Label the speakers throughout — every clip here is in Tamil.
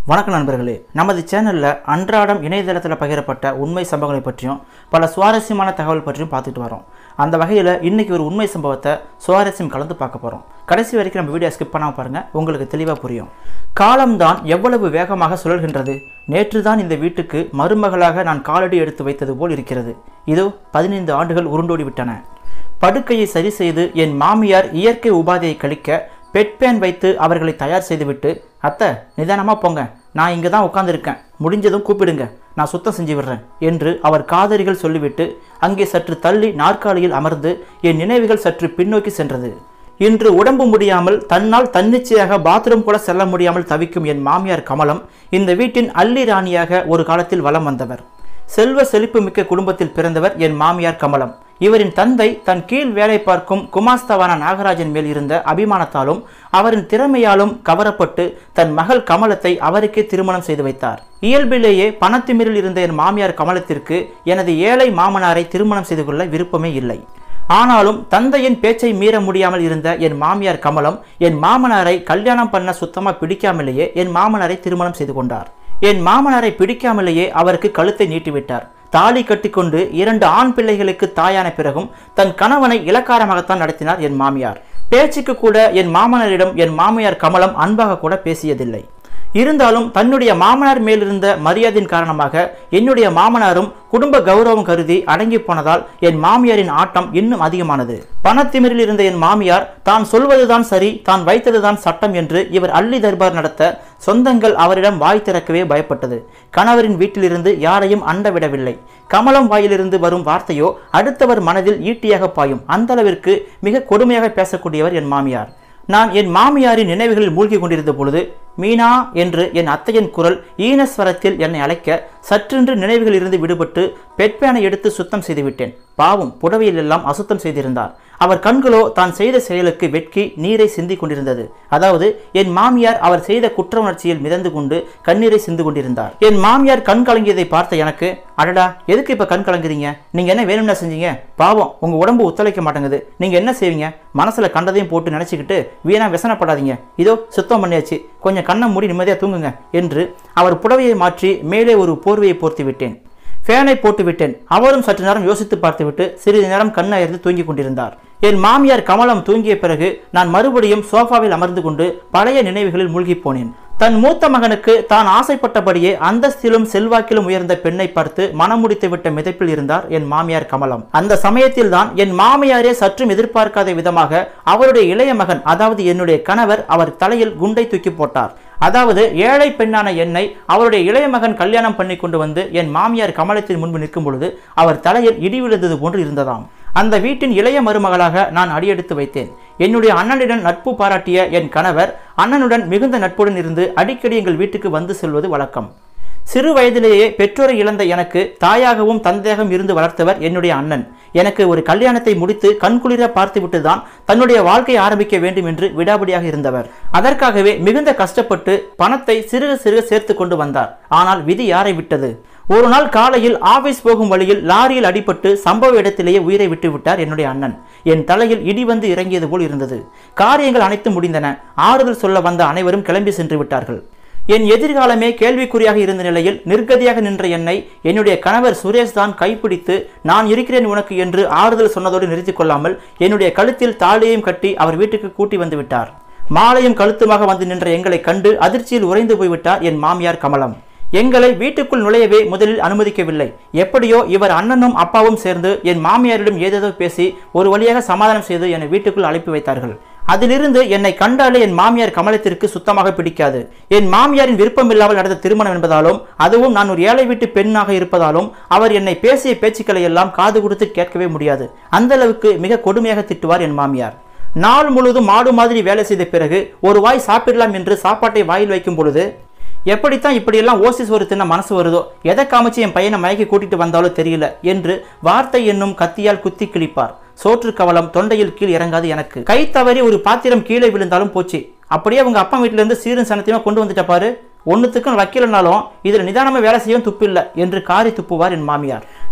Speaker 1: வணக்கம் நண்பர்களே நமது சேனலில் அன்றாடம் இணையதளத்தில் பகிரப்பட்ட உண்மை சம்பவங்களை பற்றியும் பல சுவாரஸ்யமான தகவல் பற்றியும் பார்த்துட்டு வரோம் அந்த வகையில் இன்னைக்கு ஒரு உண்மை சம்பவத்தை சுவாரஸ்யம் கலந்து பார்க்க போகிறோம் கடைசி வரைக்கும் நம்ம வீடியோ ஸ்கிப் பண்ணாமல் பாருங்கள் உங்களுக்கு தெளிவாக புரியும் காலம்தான் எவ்வளவு வேகமாக சுழல்கின்றது நேற்று தான் இந்த வீட்டுக்கு மருமகளாக நான் காலடி எடுத்து வைத்தது போல் இருக்கிறது இதோ பதினைந்து ஆண்டுகள் உருண்டோடி விட்டன படுக்கையை சரி செய்து என் மாமியார் இயற்கை உபாதையை கழிக்க பெட் பேன் வைத்து அவர்களை தயார் செய்துவிட்டு அத்தை நிதானமாக போங்க நான் இங்கே தான் உட்காந்துருக்கேன் முடிஞ்சதும் கூப்பிடுங்க நான் சுத்தம் செஞ்சு விடுறேன் என்று அவர் காதலிகள் சொல்லிவிட்டு அங்கே சற்று தள்ளி நாற்காலியில் அமர்ந்து என் நினைவுகள் சற்று பின்னோக்கி சென்றது இன்று உடம்பு முடியாமல் தன்னால் தன்னிச்சையாக பாத்ரூம் கூட செல்ல முடியாமல் தவிக்கும் என் மாமியார் கமலம் இந்த வீட்டின் அல்லி ராணியாக ஒரு காலத்தில் வலம் வந்தவர் செல்வ செழிப்பு மிக்க குடும்பத்தில் பிறந்தவர் என் மாமியார் கமலம் இவரின் தந்தை தன் கீழ் வேலை பார்க்கும் குமாஸ்தவான நாகராஜன் மேல் இருந்த அபிமானத்தாலும் அவரின் திறமையாலும் கவரப்பட்டு தன் மகள் கமலத்தை அவருக்கே திருமணம் செய்து வைத்தார் இயல்பிலேயே பணத்திமிரில் இருந்த என் மாமியார் கமலத்திற்கு எனது ஏழை மாமனாரை திருமணம் செய்து கொள்ள விருப்பமே இல்லை ஆனாலும் தந்தையின் பேச்சை மீற முடியாமல் இருந்த என் மாமியார் கமலம் என் மாமனாரை கல்யாணம் பண்ண சுத்தமா பிடிக்காமலேயே என் மாமனாரை திருமணம் செய்து கொண்டார் என் மாமனாரை பிடிக்காமலேயே அவருக்கு கழுத்தை நீட்டிவிட்டார் தாலி கட்டிக்கொண்டு இரண்டு ஆண் பிள்ளைகளுக்கு தாயான பிறகும் தன் கணவனை இலக்காரமாகத்தான் நடத்தினார் என் மாமியார் பேச்சுக்கு கூட என் மாமனாரிடம் என் மாமியார் கமலம் அன்பாக கூட பேசியதில்லை இருந்தாலும் தன்னுடைய மாமனார் மேலிருந்த மரியாதையின் காரணமாக என்னுடைய மாமனாரும் குடும்ப கௌரவம் கருதி அடங்கி போனதால் என் மாமியாரின் ஆட்டம் இன்னும் அதிகமானது பணத்திமிரில் இருந்த என் மாமியார் தான் சொல்வதுதான் சரி தான் வைத்ததுதான் சட்டம் என்று இவர் அள்ளி தர்பார் நடத்த சொந்தங்கள் அவரிடம் வாய் திறக்கவே பயப்பட்டது கணவரின் வீட்டிலிருந்து யாரையும் அண்ட விடவில்லை கமலம் வாயிலிருந்து வரும் வார்த்தையோ அடுத்தவர் மனதில் ஈட்டியாக பாயும் அந்த அளவிற்கு மிக கொடுமையாக பேசக்கூடியவர் என் மாமியார் நான் என் மாமியாரின் நினைவுகளில் மூழ்கி கொண்டிருந்த பொழுது மீனா என்று என் அத்தையின் குரல் ஈனஸ்வரத்தில் என்னை அழைக்க சற்றென்று நினைவுகளில் இருந்து விடுபட்டு பெட்பேனை எடுத்து சுத்தம் செய்துவிட்டேன் பாவம் புடவையில் எல்லாம் அசுத்தம் செய்திருந்தார் அவர் கண்களோ தான் செய்த செயலுக்கு வெட்கி நீரை சிந்தி கொண்டிருந்தது அதாவது என் மாமியார் அவர் செய்த குற்ற உணர்ச்சியில் மிதந்து கொண்டு கண்ணீரை சிந்து கொண்டிருந்தார் என் மாமியார் கண் கலங்கியதை பார்த்த எனக்கு அடடா எதுக்கு இப்ப கண் கலங்குறீங்க நீங்க என்ன வேணும்னா செஞ்சீங்க பாவம் உங்க உடம்பு ஒத்துழைக்க மாட்டேங்குது நீங்க என்ன செய்வீங்க மனசுல கண்டதையும் போட்டு நினைச்சுக்கிட்டு வீணா விசனப்படாதீங்க இதோ சுத்தம் பண்ணியாச்சு கொஞ்சம் கண்ணை மூடி நிம்மதியாக தூங்குங்க என்று அவர் புடவையை மாற்றி மேலே ஒரு போர்வையை போர்த்தி விட்டேன் ஃபேனை போட்டு விட்டேன் அவரும் சற்று நேரம் யோசித்து பார்த்துவிட்டு சிறிது நேரம் கண்ணயர்ந்து தூங்கிக் கொண்டிருந்தார் என் மாமியார் கமலம் தூங்கிய பிறகு நான் மறுபடியும் சோஃபாவில் அமர்ந்து கொண்டு பழைய நினைவுகளில் மூழ்கிப் போனேன் தன் மூத்த மகனுக்கு தான் ஆசைப்பட்டபடியே அந்தஸ்திலும் செல்வாக்கிலும் உயர்ந்த பெண்ணை பார்த்து மனம் முடித்து விட்ட மிதப்பில் இருந்தார் என் மாமியார் கமலம் அந்த சமயத்தில் தான் என் மாமியாரே சற்றும் எதிர்பார்க்காத விதமாக அவருடைய இளைய மகன் அதாவது என்னுடைய கணவர் அவர் தலையில் குண்டை தூக்கி போட்டார் அதாவது ஏழை பெண்ணான என்னை அவருடைய இளைய மகன் கல்யாணம் பண்ணி கொண்டு வந்து என் மாமியார் கமலத்தின் முன்பு நிற்கும் பொழுது அவர் தலையில் இடி விழுந்தது போன்று இருந்ததாம் அந்த வீட்டின் இளைய மருமகளாக நான் அடியெடுத்து வைத்தேன் என்னுடைய அண்ணனுடன் நட்பு பாராட்டிய என் கணவர் அண்ணனுடன் மிகுந்த நட்புடன் இருந்து அடிக்கடி எங்கள் வீட்டுக்கு வந்து செல்வது வழக்கம் சிறு வயதிலேயே பெற்றோரை இழந்த எனக்கு தாயாகவும் தந்தையாகவும் இருந்து வளர்த்தவர் என்னுடைய அண்ணன் எனக்கு ஒரு கல்யாணத்தை முடித்து கண்குளிர பார்த்துவிட்டு தான் தன்னுடைய வாழ்க்கையை ஆரம்பிக்க வேண்டும் என்று விடாபடியாக இருந்தவர் அதற்காகவே மிகுந்த கஷ்டப்பட்டு பணத்தை சிறுக சிறுக சேர்த்து கொண்டு வந்தார் ஆனால் விதி யாரை விட்டது ஒரு நாள் காலையில் ஆபீஸ் போகும் வழியில் லாரியில் அடிபட்டு சம்பவ இடத்திலேயே உயிரை விட்டு விட்டார் என்னுடைய அண்ணன் என் தலையில் இடி வந்து இறங்கியது போல் இருந்தது காரியங்கள் அனைத்தும் முடிந்தன ஆறுதல் சொல்ல வந்த அனைவரும் கிளம்பி சென்று விட்டார்கள் என் எதிர்காலமே கேள்விக்குறியாக இருந்த நிலையில் நிர்கதியாக நின்ற என்னை என்னுடைய கணவர் சுரேஷ் தான் கைப்பிடித்து நான் இருக்கிறேன் உனக்கு என்று ஆறுதல் சொன்னதோடு நிறுத்திக் கொள்ளாமல் என்னுடைய கழுத்தில் தாலியையும் கட்டி அவர் வீட்டுக்கு கூட்டி வந்து விட்டார் மாலையும் கழுத்துமாக வந்து நின்ற எங்களை கண்டு அதிர்ச்சியில் உறைந்து போய்விட்டார் என் மாமியார் கமலம் எங்களை வீட்டுக்குள் நுழையவே முதலில் அனுமதிக்கவில்லை எப்படியோ இவர் அண்ணனும் அப்பாவும் சேர்ந்து என் மாமியாரிடம் ஏதேதோ பேசி ஒரு வழியாக சமாதானம் செய்து என்னை வீட்டுக்குள் அனுப்பி வைத்தார்கள் அதிலிருந்து என்னை கண்டாலே என் மாமியார் கமலத்திற்கு சுத்தமாக பிடிக்காது என் மாமியாரின் விருப்பமில்லாமல் நடந்த திருமணம் என்பதாலும் அதுவும் நான் ஒரு ஏழை வீட்டு பெண்ணாக இருப்பதாலும் அவர் என்னை பேசிய பேச்சுக்களை எல்லாம் காது கொடுத்து கேட்கவே முடியாது அந்த அளவுக்கு மிக கொடுமையாக திட்டுவார் என் மாமியார் நாள் முழுவதும் மாடு மாதிரி வேலை செய்த பிறகு ஒரு வாய் சாப்பிடலாம் என்று சாப்பாட்டை வாயில் வைக்கும் பொழுது எப்படித்தான் இப்படியெல்லாம் ஓசி சோறு தின்ன மனசு வருதோ எதை காமிச்சு என் பையனை மயக்கி கூட்டிட்டு வந்தாலோ தெரியல என்று வார்த்தை என்னும் கத்தியால் குத்தி கிழிப்பார் சோற்று கவலம் தொண்டையில் கீழ் இறங்காது எனக்கு கை தவறி ஒரு பாத்திரம் கீழே விழுந்தாலும் போச்சு அப்படியே உங்க அப்பா வீட்டுல இருந்து சீரும் சனத்தையுமா கொண்டு வந்துட்ட பாரு ஒன்றுத்துக்கும் வைக்கலனாலும் இதில் நிதானமாக வேலை செய்யவும் துப்பில்லை என்று காரி துப்புவார் என் மாமியார்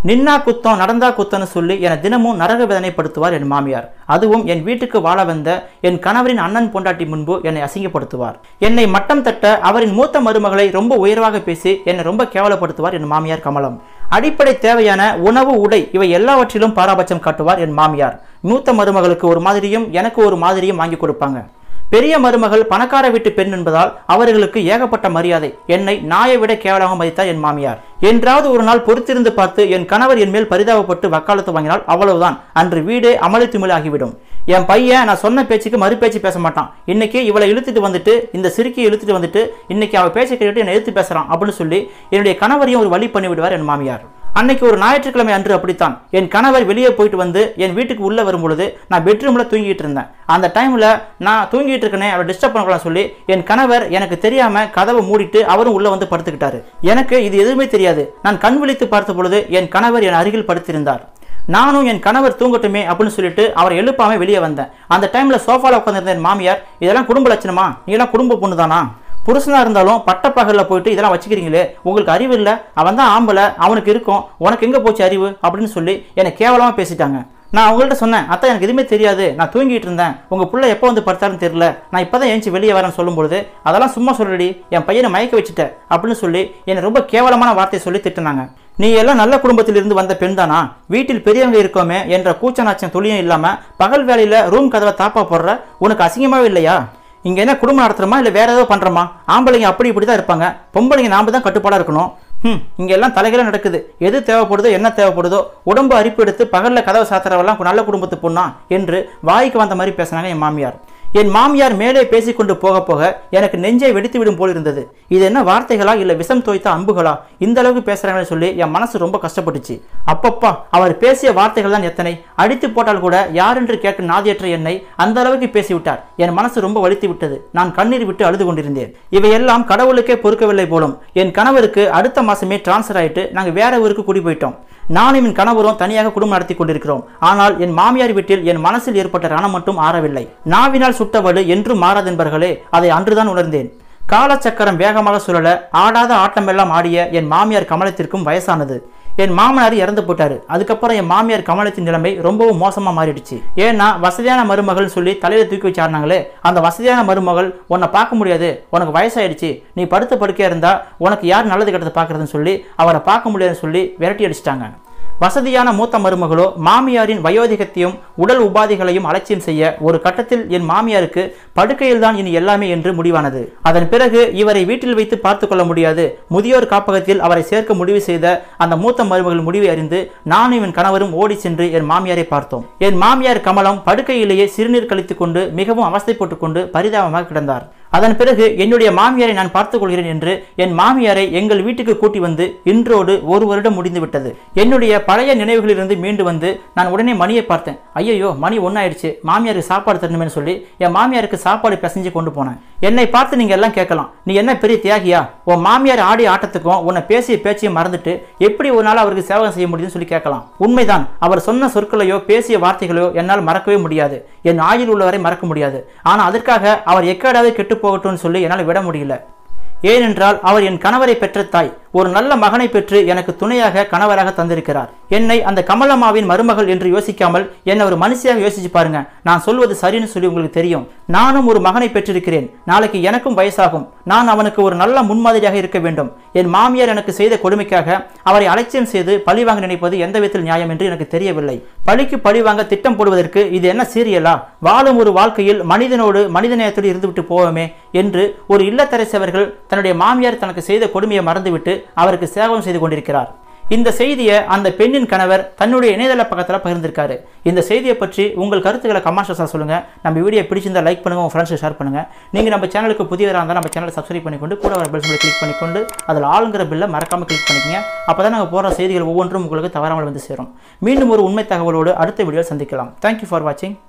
Speaker 1: நின்னா குத்தம் நடந்தா குத்தம்னு சொல்லி என்னை தினமும் நரக வேதனைப்படுத்துவார் என் மாமியார் அதுவும் என் வீட்டுக்கு வாழ வந்த என் கணவரின் அண்ணன் பொண்டாட்டி முன்பு என்னை அசிங்கப்படுத்துவார் என்னை மட்டம் தட்ட அவரின் மூத்த மருமகளை ரொம்ப உயர்வாக பேசி என்னை ரொம்ப கேவலப்படுத்துவார் என் மாமியார் கமலம் அடிப்படை தேவையான உணவு உடை இவை எல்லாவற்றிலும் பாராபட்சம் காட்டுவார் என் மாமியார் மூத்த மருமகளுக்கு ஒரு மாதிரியும் எனக்கு ஒரு மாதிரியும் வாங்கி கொடுப்பாங்க பெரிய மருமகள் பணக்கார வீட்டு பெண் என்பதால் அவர்களுக்கு ஏகப்பட்ட மரியாதை என்னை நாயை விட கேவலமாக மதித்தார் என் மாமியார் என்றாவது ஒரு நாள் பொறுத்திருந்து பார்த்து என் கணவர் என் மேல் பரிதாபப்பட்டு வக்காலத்து வாங்கினால் அவ்வளவுதான் அன்று வீடே அமளி துமிழ் ஆகிவிடும் என் பையன் நான் சொன்ன பேச்சுக்கு மறுபேச்சு பேச மாட்டான் இன்னைக்கு இவளை இழுத்துட்டு வந்துட்டு இந்த சிறுக்கியை இழுத்துட்டு வந்துட்டு இன்னைக்கு அவ பேச்சை கேட்டு என்னை எதிர்த்து பேசுறான் அப்படின்னு சொல்லி என்னுடைய கணவரையும் ஒரு வழி பண்ணி விடுவார் என் மாமியார் அன்னைக்கு ஒரு ஞாயிற்றுக்கிழமை அன்று அப்படித்தான் என் கணவர் வெளியே போயிட்டு வந்து என் வீட்டுக்கு உள்ளே வரும் பொழுது நான் பெட்ரூம்ல தூங்கிட்டு இருந்தேன் அந்த டைம்ல நான் தூங்கிட்டு இருக்கனே அவரை டிஸ்டர்ப் பண்ணக்கூடாது சொல்லி என் கணவர் எனக்கு தெரியாம கதவை மூடிட்டு அவரும் உள்ள வந்து படுத்துக்கிட்டாரு எனக்கு இது எதுவுமே தெரியாது நான் கண் விழித்து பார்த்த பொழுது என் கணவர் என் அருகில் படுத்திருந்தார் நானும் என் கணவர் தூங்கட்டுமே அப்படின்னு சொல்லிட்டு அவரை எழுப்பாம வெளியே வந்தேன் அந்த டைம்ல சோஃபால உட்காந்துருந்த என் மாமியார் இதெல்லாம் குடும்ப லட்சணமா நீ எல்லாம் குடும்ப பொண்ணு தானா புருஷனா இருந்தாலும் பட்டப்பகலில் போயிட்டு இதெல்லாம் வச்சுக்கிறீங்களே உங்களுக்கு அறிவு இல்லை அவன் தான் ஆம்பளை அவனுக்கு இருக்கும் உனக்கு எங்கே போச்சு அறிவு அப்படின்னு சொல்லி என்னை கேவலமாக பேசிட்டாங்க நான் அவங்கள்ட்ட சொன்னேன் அத்தை எனக்கு எதுவுமே தெரியாது நான் தூங்கிட்டு இருந்தேன் உங்கள் புள்ள எப்போ வந்து படுத்தாருன்னு தெரியல நான் இப்போ தான் ஏஞ்சி வெளியே வரேன்னு சொல்லும்பொழுது அதெல்லாம் சும்மா சொல்லடி என் பையனை மயக்க வச்சுட்ட அப்படின்னு சொல்லி என்னை ரொம்ப கேவலமான வார்த்தையை சொல்லி திட்டினாங்க நீ எல்லாம் நல்ல குடும்பத்திலிருந்து வந்த பெண் தானா வீட்டில் பெரியவங்க இருக்கோமே என்ற கூச்ச நாச்சம் துளியும் இல்லாமல் பகல் வேலையில் ரூம் கதவை தாப்பா போடுற உனக்கு அசிங்கமாவே இல்லையா இங்கே என்ன குடும்பம் நடத்துறோமா இல்லை வேற ஏதோ பண்ணுறோமா ஆம்பளைங்க அப்படி இப்படி தான் இருப்பாங்க பொம்பளைங்க நாம தான் கட்டுப்பாடாக இருக்கணும் ம் இங்கே எல்லாம் தலைகள நடக்குது எது தேவைப்படுதோ என்ன தேவைப்படுதோ உடம்பு அரிப்பு எடுத்து பகலில் கதவை சாத்துறவெல்லாம் நல்ல குடும்பத்து பொண்ணா என்று வாய்க்கு வந்த மாதிரி பேசினாங்க என் மாமியார் என் மாமியார் மேலே பேசிக்கொண்டு போக போக எனக்கு நெஞ்சை வெடித்து விடும் போல் இருந்தது இது என்ன வார்த்தைகளா இல்லை விஷம் தோய்த்த அம்புகளா இந்த அளவுக்கு பேசுறாங்கன்னு சொல்லி என் மனசு ரொம்ப கஷ்டப்பட்டுச்சு அப்பப்பா அவர் பேசிய வார்த்தைகள் தான் எத்தனை அடித்து போட்டால் கூட யாரென்று கேட்க நாதியற்ற என்னை அந்த அளவுக்கு பேசிவிட்டார் என் மனசு ரொம்ப வலித்து விட்டது நான் கண்ணீர் விட்டு அழுது கொண்டிருந்தேன் இவையெல்லாம் கடவுளுக்கே பொறுக்கவில்லை போலும் என் கணவருக்கு அடுத்த மாசமே டிரான்ஸ்ஃபர் ஆயிட்டு நாங்கள் வேற ஊருக்கு குடி போயிட்டோம் நானும் என் கணவரும் தனியாக குடும்பம் நடத்தி கொண்டிருக்கிறோம் ஆனால் என் மாமியார் வீட்டில் என் மனசில் ஏற்பட்ட ரணம் மட்டும் ஆறவில்லை நாவினால் சுட்டவடு என்றும் மாறாதென்பர்களே அதை அன்றுதான் உணர்ந்தேன் காலச்சக்கரம் வேகமாக சுழல ஆடாத ஆட்டமெல்லாம் ஆடிய என் மாமியார் கமலத்திற்கும் வயசானது என் மாமனார் இறந்து போட்டாரு அதுக்கப்புறம் என் மாமியார் கமலத்தின் நிலைமை ரொம்பவும் மோசமா மாறிடுச்சு ஏன்னா வசதியான மருமகள்னு சொல்லி தலையில தூக்கி வச்சாருனாங்களே அந்த வசதியான மருமகள் உன்னை பார்க்க முடியாது உனக்கு வயசாயிடுச்சு நீ படுத்த படுக்கையா இருந்தா உனக்கு யார் நல்லது கெட்டதை பார்க்கறதுன்னு சொல்லி அவரை பார்க்க முடியாதுன்னு சொல்லி விரட்டி அடிச்சிட்டாங்க வசதியான மூத்த மருமகளோ மாமியாரின் வயோதிகத்தையும் உடல் உபாதைகளையும் அலட்சியம் செய்ய ஒரு கட்டத்தில் என் மாமியாருக்கு படுக்கையில்தான் இனி எல்லாமே என்று முடிவானது அதன் பிறகு இவரை வீட்டில் வைத்து பார்த்து கொள்ள முடியாது முதியோர் காப்பகத்தில் அவரை சேர்க்க முடிவு செய்த அந்த மூத்த மருமகள் முடிவை அறிந்து நானும் என் கணவரும் ஓடி சென்று என் மாமியாரை பார்த்தோம் என் மாமியார் கமலம் படுக்கையிலேயே சிறுநீர் கழித்துக் கொண்டு மிகவும் அவஸ்தைப்பட்டுக் கொண்டு பரிதாபமாக கிடந்தார் அதன் பிறகு என்னுடைய மாமியாரை நான் பார்த்துக் கொள்கிறேன் என்று என் மாமியாரை எங்கள் வீட்டுக்கு கூட்டி வந்து இன்றோடு ஒரு வருடம் முடிந்து விட்டது என்னுடைய பழைய நினைவுகளிலிருந்து மீண்டு வந்து நான் உடனே மணியை பார்த்தேன் ஐயோ மணி ஒன்றாயிடுச்சு மாமியாருக்கு சாப்பாடு தரணுமேனு சொல்லி என் மாமியாருக்கு சாப்பாடு பிசைஞ்சு கொண்டு போனேன் என்னை பார்த்து நீங்க எல்லாம் கேட்கலாம் நீ என்ன பெரிய தியாகியா உன் மாமியார் ஆடி ஆட்டத்துக்கும் உன்னை பேசிய பேச்சையும் மறந்துட்டு எப்படி ஒரு நாள் அவருக்கு சேவகம் செய்ய முடியும்னு சொல்லி கேட்கலாம் உண்மைதான் அவர் சொன்ன சொற்களையோ பேசிய வார்த்தைகளையோ என்னால் மறக்கவே முடியாது என் ஆயுள் உள்ளவரை மறக்க முடியாது ஆனால் அதற்காக அவர் எக்காடாவது கெட்டு போகட்டும்னு சொல்லி என்னால் விட முடியல ஏனென்றால் அவர் என் கணவரை பெற்ற தாய் ஒரு நல்ல மகனை பெற்று எனக்கு துணையாக கணவராக தந்திருக்கிறார் என்னை அந்த கமலம்மாவின் மருமகள் என்று யோசிக்காமல் என்னை ஒரு மனுஷியாக யோசிச்சு பாருங்க நான் சொல்வது சரின்னு சொல்லி உங்களுக்கு தெரியும் நானும் ஒரு மகனை பெற்றிருக்கிறேன் நாளைக்கு எனக்கும் வயசாகும் நான் அவனுக்கு ஒரு நல்ல முன்மாதிரியாக இருக்க வேண்டும் என் மாமியார் எனக்கு செய்த கொடுமைக்காக அவரை அலட்சியம் செய்து பழி வாங்க நினைப்பது எந்த விதத்தில் நியாயம் என்று எனக்கு தெரியவில்லை பழிக்கு பழி வாங்க திட்டம் போடுவதற்கு இது என்ன சீரியலா வாழும் ஒரு வாழ்க்கையில் மனிதனோடு மனிதநேயத்தோடு இருந்துவிட்டு போவோமே என்று ஒரு இல்லத்தரசவர்கள் தன்னுடைய மாமியார் தனக்கு செய்த கொடுமையை மறந்துவிட்டு அவருக்கு சேவகம் செய்து கொண்டிருக்கிறார் இந்த செய்தியை அந்த பெண்ணின் கணவர் தன்னுடைய இணையதள பக்கத்தில் பகிர்ந்திருக்காரு இந்த செய்தியை பற்றி உங்கள் கருத்துக்களை கமெண்ட்ஸாக சொல்லுங்கள் நம்ம வீடியோ பிடிச்சிருந்தா லைக் பண்ணுங்கள் உங்கள் ஃப்ரெண்ட்ஸை ஷேர் பண்ணுங்கள் நீங்கள் நம்ம சேனலுக்கு புதியவராக இருந்தால் நம்ம சேனலை சப்ஸ்கிரைப் பண்ணிக்கொண்டு கூட வர பெல் சிம்பிளை கிளிக் பண்ணிக்கொண்டு அதில் ஆளுங்கிற பில்லை மறக்காமல் கிளிக் பண்ணிக்கங்க அப்போ தான் நாங்கள் போகிற செய்திகள் ஒவ்வொன்றும் உங்களுக்கு தவறாமல் வந்து சேரும் மீண்டும் ஒரு உண்மை தகவலோடு அடுத்த வீடியோ சந்திக்கலாம் தேங்க்யூ ஃபார் வாட்சிங்